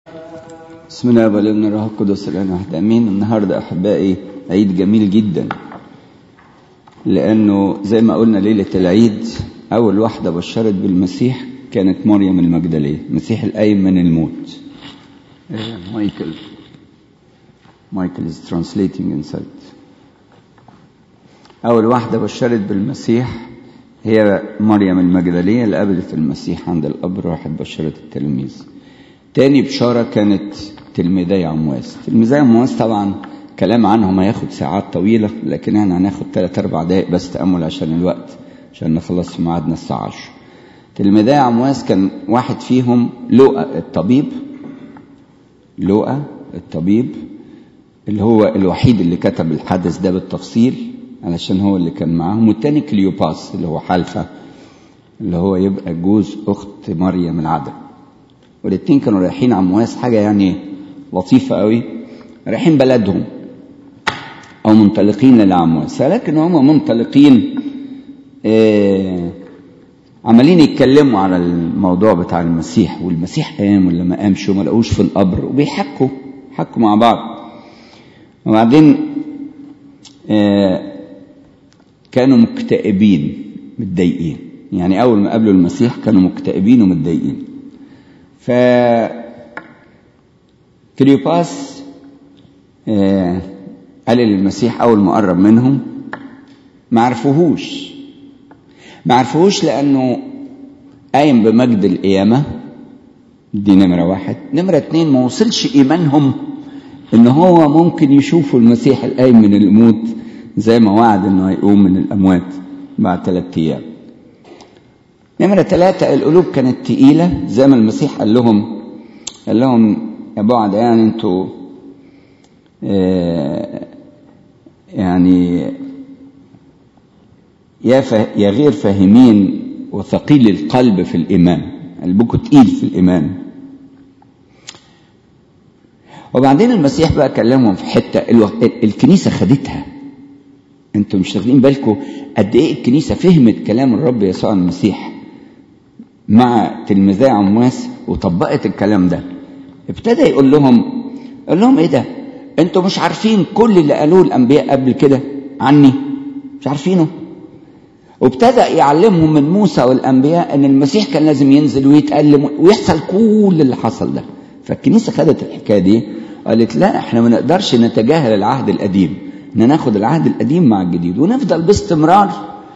بسم الله والابن الروح القدس الان واحد امين النهارده احبائي عيد جميل جدا لانه زي ما قلنا ليله العيد اول واحده بشرت بالمسيح كانت مريم المجدليه المسيح القايم من الموت مايكل مايكل is translating inside اول واحده بشرت بالمسيح هي مريم المجدليه اللي قابلت المسيح عند القبر راحت بشرت التلاميذ تاني بشارة كانت تلميذي عمواس تلميذي عمواس طبعا كلام عنهم هياخد ساعات طويلة لكن احنا هناخد ثلاث أربع دقايق بس تأمل عشان الوقت عشان نخلص في ميعادنا الساعة 10 تلميذي عمواس كان واحد فيهم لوقا الطبيب لوقا الطبيب اللي هو الوحيد اللي كتب الحدث ده بالتفصيل علشان هو اللي كان معاهم والتاني كليوباس اللي هو حالفة اللي هو يبقى جوز أخت مريم العذراء والاتنين كانوا رايحين عمواس حاجة يعني لطيفة قوي رايحين بلدهم أو منطلقين للعمواس لكن هم منطلقين آه عمالين يتكلموا على الموضوع بتاع المسيح والمسيح قام ولا ما قامش وما لقوش في القبر وبيحكوا حكوا مع بعض وبعدين آه كانوا مكتئبين متضايقين يعني أول ما قابلوا المسيح كانوا مكتئبين ومتضايقين ف كليوباس آه قال للمسيح أول ما قرب منهم ما عرفوهوش ما عرفوهوش لأنه قايم بمجد القيامة دي نمرة واحد نمرة اتنين ما وصلش إيمانهم إن هو ممكن يشوفوا المسيح القايم من الموت زي ما وعد إنه هيقوم من الأموات بعد ثلاثة أيام نمرة ثلاثة القلوب كانت تقيلة زي ما المسيح قال لهم قال لهم يا بعد يعني انتوا اه يعني يا, يا غير فاهمين وثقيل القلب في الإيمان قلبكم تقيل في الإيمان وبعدين المسيح بقى كلمهم في حتة الكنيسة خدتها انتوا مش واخدين بالكم قد ايه الكنيسة فهمت كلام الرب يسوع المسيح مع تلميذي عمواس وطبقت الكلام ده ابتدى يقول لهم قال لهم ايه ده انتوا مش عارفين كل اللي قالوه الانبياء قبل كده عني مش عارفينه وابتدى يعلمهم من موسى والانبياء ان المسيح كان لازم ينزل ويتألم ويحصل كل اللي حصل ده فالكنيسه خدت الحكايه دي قالت لا احنا ما نقدرش نتجاهل العهد القديم ان ناخد العهد القديم مع الجديد ونفضل باستمرار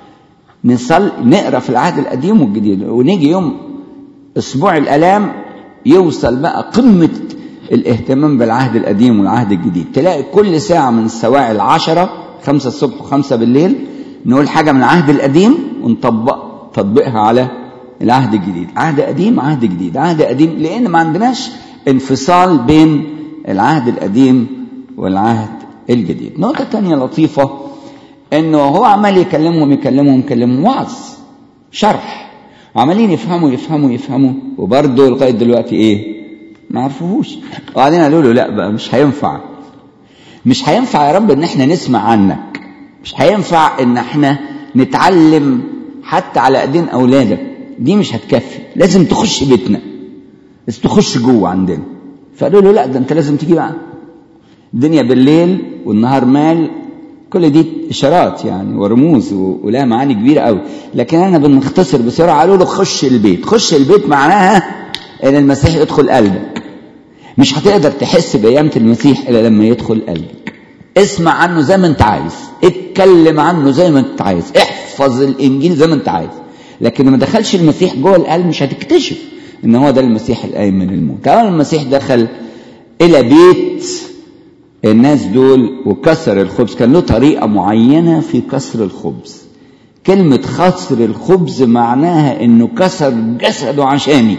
نصل نقرا في العهد القديم والجديد ونيجي يوم اسبوع الالام يوصل بقى قمه الاهتمام بالعهد القديم والعهد الجديد تلاقي كل ساعه من السواعي العشره خمسة الصبح وخمسة بالليل نقول حاجة من العهد القديم ونطبق تطبيقها على العهد الجديد عهد قديم عهد جديد عهد قديم لأن ما عندناش انفصال بين العهد القديم والعهد الجديد نقطة تانية لطيفة انه هو عمال يكلمهم يكلمهم يكلمهم وعظ شرح وعمالين يفهموا يفهموا يفهموا وبرضه لغايه دلوقتي ايه ما عرفوهوش وبعدين قالوا له لا بقى مش هينفع مش هينفع يا رب ان احنا نسمع عنك مش هينفع ان احنا نتعلم حتى على ايدين اولادك دي مش هتكفي لازم تخش بيتنا بس تخش جوه عندنا فقالوا له لا ده انت لازم تيجي بقى الدنيا بالليل والنهار مال كل دي اشارات يعني ورموز ولها معاني كبيره قوي لكن انا بنختصر بسرعه قالوا له خش البيت خش البيت معناها ان المسيح يدخل قلبك مش هتقدر تحس بقيامه المسيح الا لما يدخل قلبك اسمع عنه زي ما انت عايز اتكلم عنه زي ما انت عايز احفظ الانجيل زي ما انت عايز لكن ما دخلش المسيح جوه القلب مش هتكتشف ان هو ده المسيح القايم من الموت اول المسيح دخل الى بيت الناس دول وكسر الخبز كان له طريقة معينة في كسر الخبز كلمة كسر الخبز معناها انه كسر جسده عشاني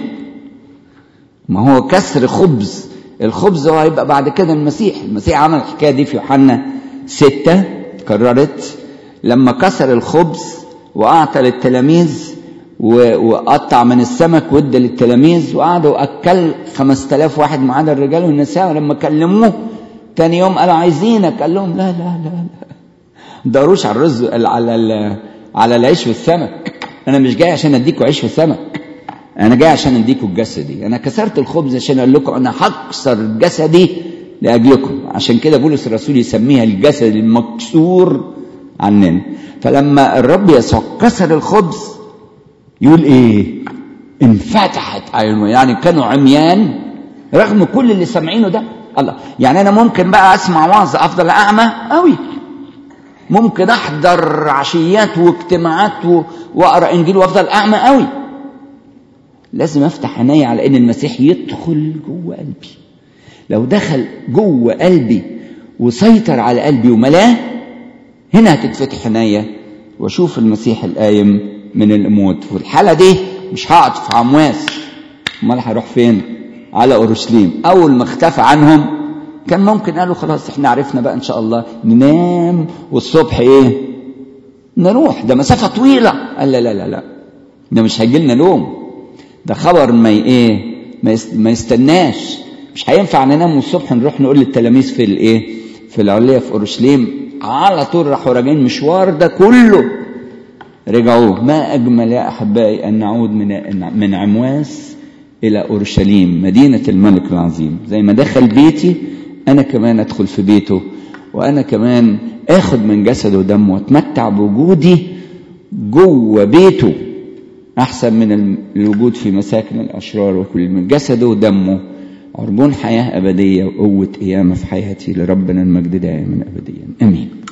ما هو كسر خبز الخبز هو هيبقى بعد كده المسيح المسيح عمل الحكاية دي في يوحنا ستة اتكررت لما كسر الخبز وأعطى للتلاميذ وقطع من السمك وادى للتلاميذ وقعدوا أكل خمس تلاف واحد ما عدا الرجال والنساء ولما كلموه تاني يوم قالوا عايزينك قال لهم لا لا لا لا داروش على الرز على على العيش والسمك انا مش جاي عشان اديكوا عيش وسمك انا جاي عشان اديكم جسدي انا كسرت الخبز عشان اقول لكم انا هكسر جسدي لاجلكم عشان كده بولس الرسول يسميها الجسد المكسور عننا فلما الرب يسوع كسر الخبز يقول ايه انفتحت عينه يعني كانوا عميان رغم كل اللي سامعينه ده الله يعني انا ممكن بقى اسمع وعظ افضل اعمى قوي ممكن احضر عشيات واجتماعات و... واقرا انجيل وافضل اعمى قوي لازم افتح عيني على ان المسيح يدخل جوه قلبي لو دخل جوه قلبي وسيطر على قلبي وملاه هنا هتتفتح عينيا واشوف المسيح القايم من الاموات في الحاله دي مش هقعد في عمواس امال هروح فين على اورشليم اول ما اختفى عنهم كان ممكن قالوا خلاص احنا عرفنا بقى ان شاء الله ننام والصبح ايه نروح ده مسافه طويله قال لا لا لا لا ده مش هيجي لنا نوم ده خبر ما ايه ما يستناش مش هينفع ننام الصبح نروح نقول للتلاميذ في الايه في العليه في اورشليم على طول راحوا راجعين مشوار ده كله رجعوا ما اجمل يا احبائي ان نعود من من عمواس الى اورشليم مدينه الملك العظيم زي ما دخل بيتي انا كمان ادخل في بيته وانا كمان اخد من جسده ودمه واتمتع بوجودي جوه بيته احسن من الوجود في مساكن الاشرار وكل من جسده ودمه عربون حياه ابديه وقوه قيامه في حياتي لربنا المجد دائما ابديا امين